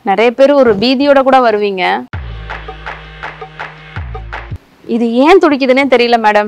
நிறைய பேர் ஒரு பீதியோட கூட வருவீங்க இது ஏன் துடிக்குதுன்னே தெரியல மேடம்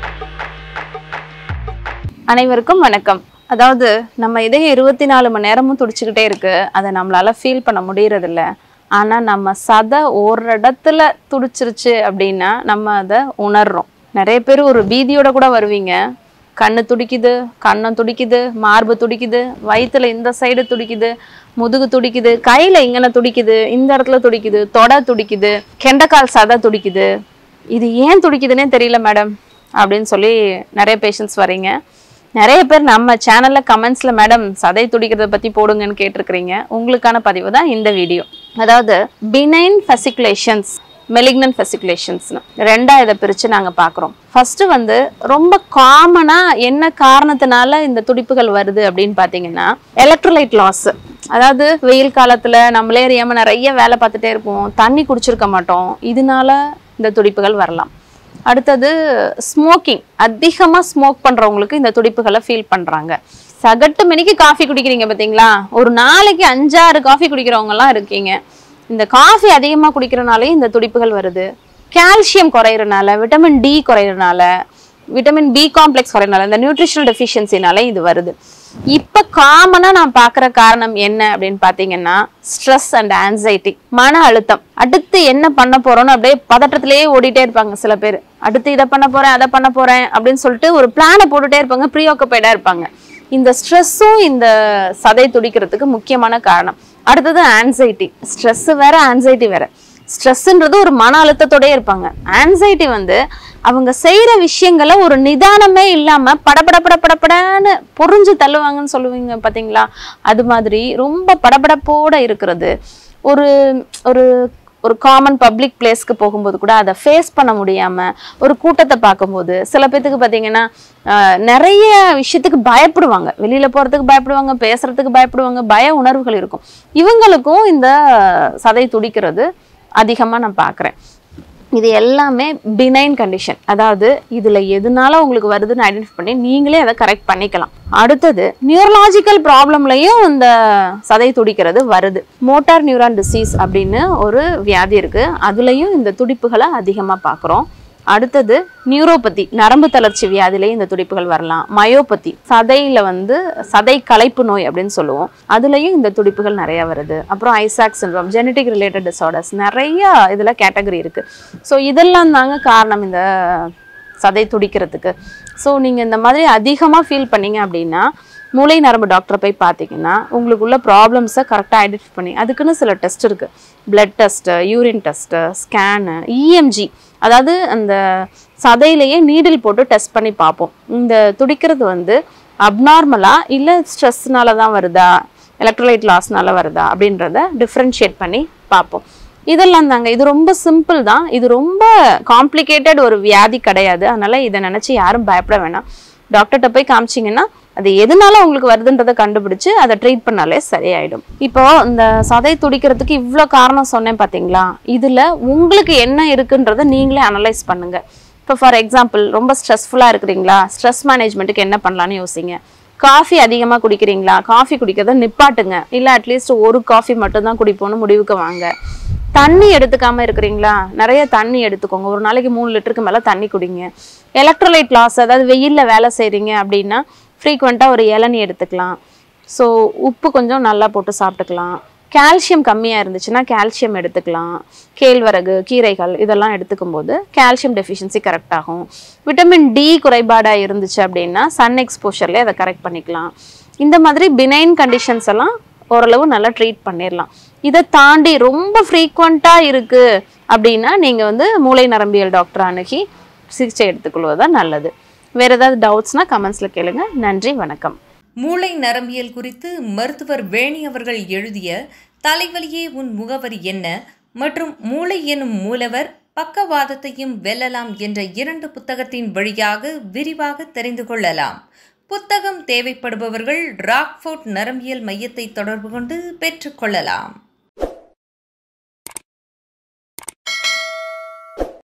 அனைவருக்கும் வணக்கம் அதாவது நம்ம இதயம் இருபத்தி நாலு மணி நேரமும் துடிச்சுக்கிட்டே இருக்கு அதை நம்மளால ஃபீல் பண்ண முடியறதில்ல ஆனா நம்ம சதை ஒரு இடத்துல துடிச்சிருச்சு அப்படின்னா நம்ம அதை உணர்றோம் நிறைய பேர் ஒரு பீதியோட கூட வருவீங்க கண்ணு துடிக்குது கண்ணம் துடிக்குது மார்பு துடிக்குது வயித்துல இந்த சைடு துடிக்குது முதுகு துடிக்குது கையில இங்கன துடிக்குது இந்த இடத்துல துடிக்குது தொடை துடிக்குது கெண்டைக்கால் சதை துடிக்குது இது ஏன் துடிக்குதுன்னே தெரியல மேடம் அப்படின்னு சொல்லி நிறைய பேஷண்ட்ஸ் வரீங்க நிறைய பேர் நம்ம சேனல்ல கமெண்ட்ஸ்ல மேடம் சதை துடிக்கிறத பத்தி போடுங்கன்னு கேட்டிருக்கிறீங்க உங்களுக்கான பதிவு தான் இந்த வீடியோ அதாவது பினைன் ஃபெசிகுலேஷன்ஸ் மெலிக்னன் ஃபெசிகுலேஷன்ஸ்னு ரெண்டா இதை பிரித்து நாங்கள் பார்க்குறோம் ஃபர்ஸ்ட் வந்து ரொம்ப காமனாக என்ன காரணத்தினால இந்த துடிப்புகள் வருது அப்படின்னு பார்த்தீங்கன்னா எலக்ட்ரோலைட் லாஸ் அதாவது வெயில் காலத்தில் நம்மளே அறியாமல் நிறைய வேலை பார்த்துட்டே இருப்போம் தண்ணி குடிச்சிருக்க மாட்டோம் இதனால இந்த துடிப்புகள் வரலாம் அடுத்தது ஸ்மோக்கிங் அதிகமாக ஸ்மோக் பண்ணுறவங்களுக்கு இந்த துடிப்புகளை ஃபீல் பண்ணுறாங்க சகட்டு மணிக்கு காஃபி குடிக்கிறீங்க பார்த்தீங்களா ஒரு நாளைக்கு அஞ்சாறு காஃபி குடிக்கிறவங்கலாம் இருக்கீங்க இந்த காஃபி அதிகமாக குடிக்கிறனாலே இந்த துடிப்புகள் வருது கால்சியம் குறையிறனால விட்டமின் டி குறையிறனால விட்டமின் பி காம்ப்ளெக்ஸ் குறையிறனால இந்த நியூட்ரிஷனல் டெஃபிஷியன்சினால இது வருது இப்போ காமனாக நான் பார்க்குற காரணம் என்ன அப்படின்னு பார்த்தீங்கன்னா ஸ்ட்ரெஸ் அண்ட் ஆன்சைட்டி மன அழுத்தம் அடுத்து என்ன பண்ண போறோம்னு அப்படியே பதட்டத்திலேயே ஓடிட்டே இருப்பாங்க சில பேர் அடுத்து இதை பண்ண போறேன் அதை பண்ண போறேன் அப்படின்னு சொல்லிட்டு ஒரு பிளானை போட்டுட்டே இருப்பாங்க ப்ரீ ஆக்குபைடா இருப்பாங்க இந்த ஸ்ட்ரெஸ்ஸும் இந்த சதை துடிக்கிறதுக்கு முக்கியமான காரணம் அடுத்தது ஆன்சைட்டி ஸ்ட்ரெஸ் வேற ஆன்சைட்டி வேற ஸ்ட்ரெஸ்ன்றது ஒரு மன அழுத்தத்தோடயே இருப்பாங்க ஆன்சைட்டி வந்து அவங்க செய்யற விஷயங்களை ஒரு நிதானமே இல்லாம படபட பட படபடன்னு புரிஞ்சு தள்ளுவாங்கன்னு சொல்லுவீங்க பாத்தீங்களா அது மாதிரி ரொம்ப படபடப்போட இருக்கிறது ஒரு ஒரு ஒரு காமன் பப்ளிக் பிளேஸ்க்கு போகும்போது கூட அதை ஃபேஸ் பண்ண முடியாம ஒரு கூட்டத்தை பார்க்கும்போது சில பேத்துக்கு பார்த்தீங்கன்னா ஆஹ், நிறைய விஷயத்துக்கு பயப்படுவாங்க வெளியில போறதுக்கு பயப்படுவாங்க பேசுறதுக்கு பயப்படுவாங்க பய உணர்வுகள் இருக்கும் இவங்களுக்கும் இந்த சதை துடிக்கிறது அதிகமா நான் பார்க்குறேன் இது எல்லாமே பினைன் கண்டிஷன் அதாவது இதுல எதுனால உங்களுக்கு வருதுன்னு ஐடென்டிஃபை பண்ணி நீங்களே அதை கரெக்ட் பண்ணிக்கலாம் அடுத்தது நியூரலாஜிக்கல் ப்ராப்ளம்லையும் இந்த சதை துடிக்கிறது வருது மோட்டார் நியூரான் டிசீஸ் அப்படின்னு ஒரு வியாதி இருக்கு அதுலயும் இந்த துடிப்புகளை அதிகமா பார்க்குறோம் அடுத்தது நியூரோபதி நரம்பு தளர்ச்சி வியாதியிலையும் இந்த துடிப்புகள் வரலாம் மயோபதி சதையில வந்து சதை களைப்பு நோய் அப்படின்னு சொல்லுவோம் அதுலயும் இந்த துடிப்புகள் நிறைய வருது அப்புறம் Isaac syndrome genetic related disorders நிறைய இதுல கேட்டகரி இருக்கு ஸோ இதெல்லாம் தாங்க காரணம் இந்த சதை துடிக்கிறதுக்கு ஸோ நீங்கள் இந்த மாதிரி அதிகமாக ஃபீல் பண்ணீங்க அப்படின்னா மூளை நரம்பு டாக்டரை போய் பார்த்தீங்கன்னா உங்களுக்குள்ள ப்ராப்ளம்ஸை கரெக்டாக ஐடென்டிஃபை பண்ணி அதுக்குன்னு சில டெஸ்ட் இருக்குது blood test urine test scan EMG அதாவது அந்த சதையிலேயே நீடில் போட்டு டெஸ்ட் பண்ணி பார்ப்போம் இந்த துடிக்கிறது வந்து அப்நார்மலா இல்லை ஸ்ட்ரெஸ்னால தான் வருதா எலக்ட்ரோலைட் லாஸ்னால வருதா அப்படின்றத டிஃப்ரென்ஷியேட் பண்ணி பார்ப்போம் இதெல்லாம் தாங்க இது ரொம்ப சிம்பிள் தான் இது ரொம்ப காம்ப்ளிகேட்டட் ஒரு வியாதி கிடையாது அதனால இதை நினைச்சு யாரும் பயப்பட வேணாம் டாக்டர்கிட்ட போய் காமிச்சிங்கன்னா அது எதனால உங்களுக்கு வருதுன்றதை கண்டுபிடிச்சு அதை ட்ரீட் பண்ணாலே சரியாயிடும் இப்போ இந்த சதை துடிக்கிறதுக்கு இவ்வளோ காரணம் சொன்னேன் பார்த்தீங்களா இதுல உங்களுக்கு என்ன இருக்குன்றதை நீங்களே அனலைஸ் பண்ணுங்க இப்போ ஃபார் எக்ஸாம்பிள் ரொம்ப ஸ்ட்ரெஸ்ஃபுல்லாக இருக்கிறீங்களா ஸ்ட்ரெஸ் மேனேஜ்மெண்ட்டுக்கு என்ன பண்ணலான்னு யோசிங்க காஃபி அதிகமாக குடிக்கிறீங்களா காஃபி குடிக்கிறத நிப்பாட்டுங்க இல்லை அட்லீஸ்ட் ஒரு காஃபி மட்டும்தான் குடிப்போம்னு முடிவுக்கு வாங்க தண்ணி எடுத்துக்காம இருக்கிறீங்களா நிறைய தண்ணி எடுத்துக்கோங்க ஒரு நாளைக்கு மூணு லிட்டருக்கு மேலே தண்ணி குடிங்க எலக்ட்ரோலைட் லாஸ் அதாவது வெயிலில் வேலை செய்கிறீங்க அப்படின்னா ஃப்ரீக்வெண்ட்டாக ஒரு இளநீ எடுத்துக்கலாம் ஸோ உப்பு கொஞ்சம் நல்லா போட்டு சாப்பிட்டுக்கலாம் கால்சியம் கம்மியாக இருந்துச்சுன்னா கால்சியம் எடுத்துக்கலாம் கேழ்வரகு கீரைகள் இதெல்லாம் எடுத்துக்கும் போது கால்சியம் டெஃபிஷியன்சி கரெக்ட் ஆகும் விட்டமின் டி குறைபாடாக இருந்துச்சு அப்படின்னா சன் எக்ஸ்போஷர்லேயே அதை கரெக்ட் பண்ணிக்கலாம் இந்த மாதிரி பினைன் கண்டிஷன்ஸ் எல்லாம் ஓரளவு நல்லா ட்ரீட் பண்ணிடலாம் இதை தாண்டி ரொம்ப ஃப்ரீக்வெண்ட்டாக இருக்குது அப்படின்னா நீங்கள் வந்து மூளை நரம்பியல் டாக்டர் அணுகி சிகிச்சை எடுத்துக்கொள்வது தான் நல்லது வேறு ஏதாவது டவுட்ஸ்னா கமெண்ட்ஸில் கேளுங்க நன்றி வணக்கம் மூளை நரம்பியல் குறித்து மருத்துவர் வேணி அவர்கள் எழுதிய தலைவலியே உன் முகவரி என்ன மற்றும் மூளை எனும் மூலவர் பக்கவாதத்தையும் வெல்லலாம் என்ற இரண்டு புத்தகத்தின் வழியாக விரிவாக தெரிந்து கொள்ளலாம் புத்தகம் தேவைப்படுபவர்கள் ராக்ஃபோர்ட் நரம்பியல் மையத்தை தொடர்பு கொண்டு பெற்றுக்கொள்ளலாம்